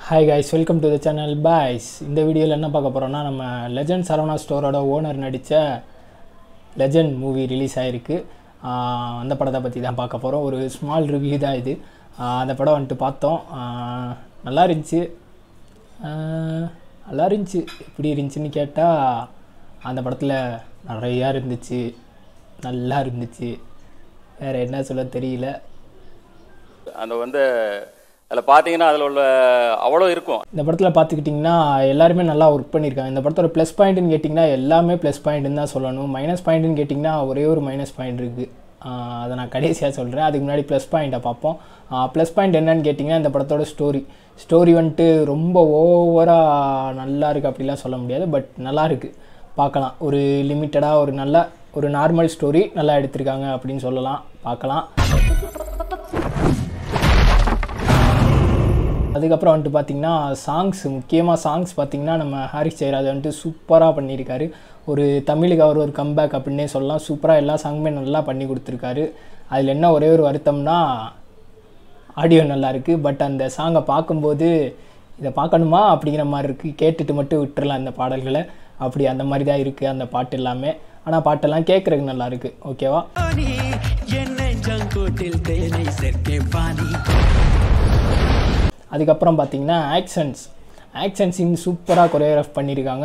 hi guys welcome to the channel boys இந்த வீடியோவில் என்ன பார்க்க போகிறோம்னா நம்ம லெஜண்ட் சரவணா ஸ்டோரோட ஓனர் நடித்த லெஜண்ட் மூவி ரிலீஸ் ஆகிருக்கு அந்த படத்தை பற்றி தான் பார்க்க போகிறோம் ஒரு ஸ்மால் ரிவ்யூ தான் இது ஆஹ் அந்த படம் வந்துட்டு பார்த்தோம் ஆஹ் நல்லா இருந்துச்சு ஆஹ் நல்லா இருந்துச்சு எப்படி இருந்துச்சுன்னு கேட்டால் அந்த படத்தில் நிறையா இருந்துச்சு நல்லா இருந்துச்சு வேறு என்ன சொல்ல தெரியல அந்த வந்து அதில் பார்த்தீங்கன்னா அதில் உள்ள அவ்வளோ இருக்கும் இந்த படத்தில் பார்த்துக்கிட்டிங்கன்னா எல்லாருமே நல்லா ஒர்க் பண்ணியிருக்காங்க இந்த படத்தோட ப்ளஸ் பாயிண்ட்னு கேட்டிங்கன்னா எல்லாமே ப்ளஸ் பாயிண்ட்னு தான் சொல்லணும் மைனஸ் பாயிண்ட்னு கேட்டிங்கன்னா ஒரே ஒரு மைனஸ் பாயிண்ட் இருக்குது அதை நான் கடைசியாக சொல்கிறேன் அதுக்கு முன்னாடி ப்ளஸ் பாயிண்ட்டை பார்ப்போம் ப்ளஸ் பாயிண்ட் என்னன்னு கேட்டிங்கன்னா இந்த படத்தோட ஸ்டோரி ஸ்டோரி வந்துட்டு ரொம்ப ஓவராக நல்லா இருக்குது அப்படிலாம் சொல்ல முடியாது பட் நல்லா இருக்குது பார்க்கலாம் ஒரு லிமிட்டடாக ஒரு நல்ல ஒரு நார்மல் ஸ்டோரி நல்லா எடுத்திருக்காங்க அப்படின்னு சொல்லலாம் பார்க்கலாம் அதுக்கப்புறம் வந்துட்டு பார்த்தீங்கன்னா சாங்ஸ் முக்கியமாக சாங்ஸ் பார்த்தீங்கன்னா நம்ம ஹாரிஸ் ஜெயராஜ் வந்துட்டு சூப்பராக பண்ணியிருக்காரு ஒரு தமிழுக்கு அவர் ஒரு கம்பேக் அப்படின்னே சொல்லலாம் சூப்பராக எல்லா சாங்குமே நல்லா பண்ணி கொடுத்துருக்காரு அதில் என்ன ஒரே ஒரு வருத்தம்னா ஆடியோ நல்லா இருக்குது பட் அந்த சாங்கை பார்க்கும்போது இதை பார்க்கணுமா அப்படிங்கிற மாதிரி இருக்குது கேட்டுட்டு மட்டும் விட்டுறலாம் இந்த பாடல்களை அப்படி அந்த மாதிரி தான் இருக்குது அந்த பாட்டு எல்லாமே ஆனால் பாட்டெல்லாம் கேட்குறதுக்கு நல்லா இருக்குது ஓகேவா பாணி என்னை ஜங்கூட்டில் தேனை சேர்க்கே பாணி அதுக்கப்புறம் பார்த்தீங்கன்னா ஆக்ஷன்ஸ் ஆக்ஷன் சீன் சூப்பராக கொரியோகிராஃப் பண்ணியிருக்காங்க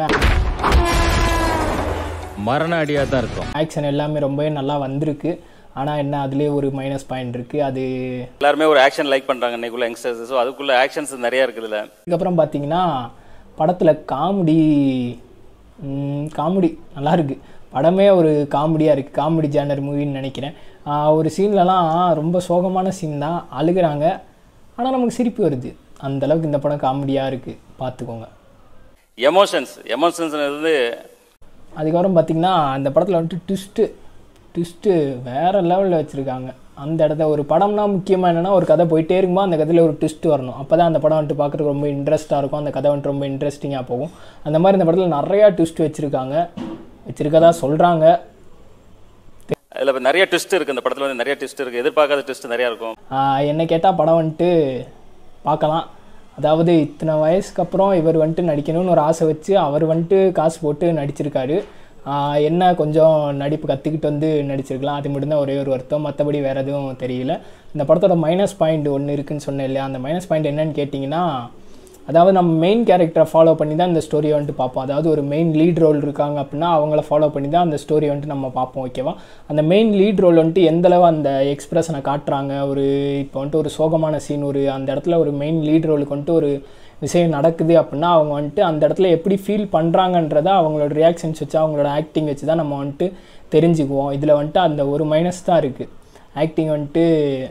மரண அடியாக தான் இருக்கும் ஆக்ஷன் எல்லாமே ரொம்பவே நல்லா வந்திருக்கு ஆனால் என்ன அதுலேயே ஒரு மைனஸ் பாயிண்ட் இருக்குது அது எல்லாருமே ஒரு ஆக்ஷன் லைக் பண்ணுறாங்க இன்னைக்குள்ள யங்ஸ்டர்ஸ் ஸோ அதுக்குள்ள ஆக்ஷன்ஸ் நிறைய இருக்குதுல்ல அதுக்கப்புறம் பார்த்தீங்கன்னா படத்தில் காமெடி காமெடி நல்லா இருக்கு படமே ஒரு காமெடியாக இருக்குது காமெடி ஜேனர் மூவின்னு நினைக்கிறேன் ஆஹ் ஒரு சீன்லலாம் ரொம்ப சோகமான சீன் தான் அழுகுறாங்க ஆனால் நமக்கு சிரிப்பு வருது அந்த அளவுக்கு இந்த படம் காமெடியாக இருக்குது பார்த்துக்கோங்க எமோஷன்ஸ் எமோஷன்ஸ் வந்து அதுக்கப்புறம் பார்த்தீங்கன்னா அந்த படத்தில் வந்துட்டு ட்விஸ்ட்டு ட்விஸ்ட்டு வேறு லெவலில் வச்சுருக்காங்க அந்த இடத்த ஒரு படம்னா முக்கியமாக என்னென்னா ஒரு கதை போயிட்டே இருக்கும்போது அந்த கதையில் ஒரு ட்விஸ்ட் வரணும் அப்போ தான் அந்த படம் வந்துட்டு பார்க்குறதுக்கு ரொம்ப இன்ட்ரெஸ்ட்டாக இருக்கும் அந்த கதை வந்துட்டு ரொம்ப இன்ட்ரெஸ்டிங்காக போகும் அந்த மாதிரி இந்த படத்தில் நிறையா ட்விஸ்ட் வச்சுருக்காங்க வச்சுருக்கதா சொல்கிறாங்க அதில் இப்போ நிறைய ட்விஸ்ட் இருக்குது இந்த படத்தில் வந்து நிறைய ட்விஸ்ட் இருக்குது எதிர்பார்க்காத ட்விஸ்ட் நிறையா இருக்கும் என்ன கேட்டால் படம் வந்துட்டு பார்க்கலாம் அதாவது இத்தனை வயசுக்கு அப்புறம் இவர் வந்துட்டு நடிக்கணும்னு ஒரு ஆசை வச்சு அவர் வந்துட்டு காசு போட்டு நடிச்சிருக்காரு ஆஹ் என்ன கொஞ்சம் நடிப்பு கற்றுக்கிட்டு வந்து நடிச்சிருக்கலாம் அது மட்டும்தான் ஒரே ஒரு வருத்தம் மற்றபடி வேறு எதுவும் தெரியல இந்த படத்தோட மைனஸ் பாயிண்ட் ஒன்று இருக்குன்னு சொன்னேன் இல்லையா அந்த மைனஸ் பாயிண்ட் என்னன்னு கேட்டிங்கன்னா அதாவது நம்ம மெயின் கேரக்டரை ஃபாலோ பண்ணி தான் இந்த ஸ்டோரியை வந்துட்டு பார்ப்போம் அதாவது ஒரு மெயின் லீட் ரோல் இருக்காங்க அப்படின்னா அவங்கள ஃபாலோ பண்ணி தான் அந்த ஸ்டோரி வந்துட்டு நம்ம பார்ப்போம் ஓகேவா அந்த மெயின் லீட் ரோல் வந்துட்டு எந்த அளவு அந்த எக்ஸ்பிரஷனை காட்டுறாங்க ஒரு இப்போ வந்துட்டு ஒரு சோகமான சீன் ஒரு அந்த இடத்துல ஒரு மெயின் லீட் ரோலுக்கு வந்துட்டு ஒரு விஷயம் நடக்குது அப்படின்னா அவங்க வந்துட்டு அந்த இடத்துல எப்படி ஃபீல் பண்ணுறாங்கன்றத அவங்களோட ரியாக்ஷன்ஸ் வச்சு அவங்களோட ஆக்டிங் வச்சு தான் நம்ம வந்துட்டு தெரிஞ்சுக்குவோம் இதில் வந்துட்டு அந்த ஒரு மைனஸ் தான் இருக்குது ஆக்டிங் வந்துட்டு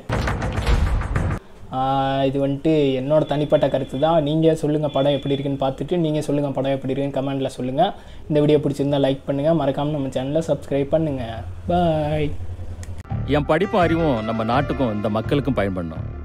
ஆஹ் இது வந்துட்டு என்னோட தனிப்பட்ட கருத்து தான் நீங்கள் சொல்லுங்கள் படம் எப்படி இருக்குன்னு பார்த்துட்டு நீங்கள் சொல்லுங்கள் படம் எப்படி இருக்குன்னு கமெண்ட்டில் சொல்லுங்கள் இந்த வீடியோ பிடிச்சிருந்தா லைக் பண்ணுங்கள் மறக்காமல் நம்ம சேனலை சப்ஸ்கிரைப் பண்ணுங்கள் பாய் என் படிப்பும் அறிவும் நம்ம நாட்டுக்கும் இந்த மக்களுக்கும் பயன்படணும்